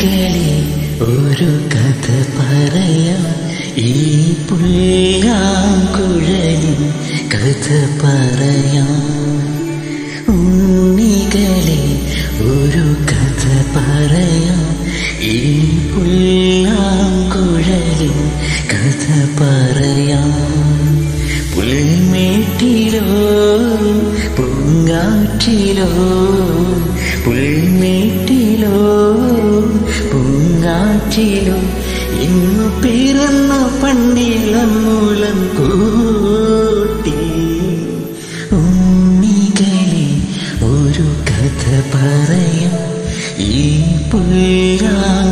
ഉണ്ണികളെ ഒരു കഥ പറയാം ഈ പുല്ലാങ്കുഴലിൻ കഥ പറയാം ഉണ്ണികളെ ഒരു കഥ പറയാം ഈ പുല്ലാങ്കുഴലിൻ കഥ പറയാം പുൽമേട്ടിലോ പൂങ്കാറ്റിലോ പുൽമേട്ടിലോ പൂങ്കാറ്റിലോ ഇന്നു പിറന്ന പണ്ടിളം മൂലം കൂട്ടി ഉണ്ണികളെ ഒരു കഥ പറയാം ഈ പുല്ലാ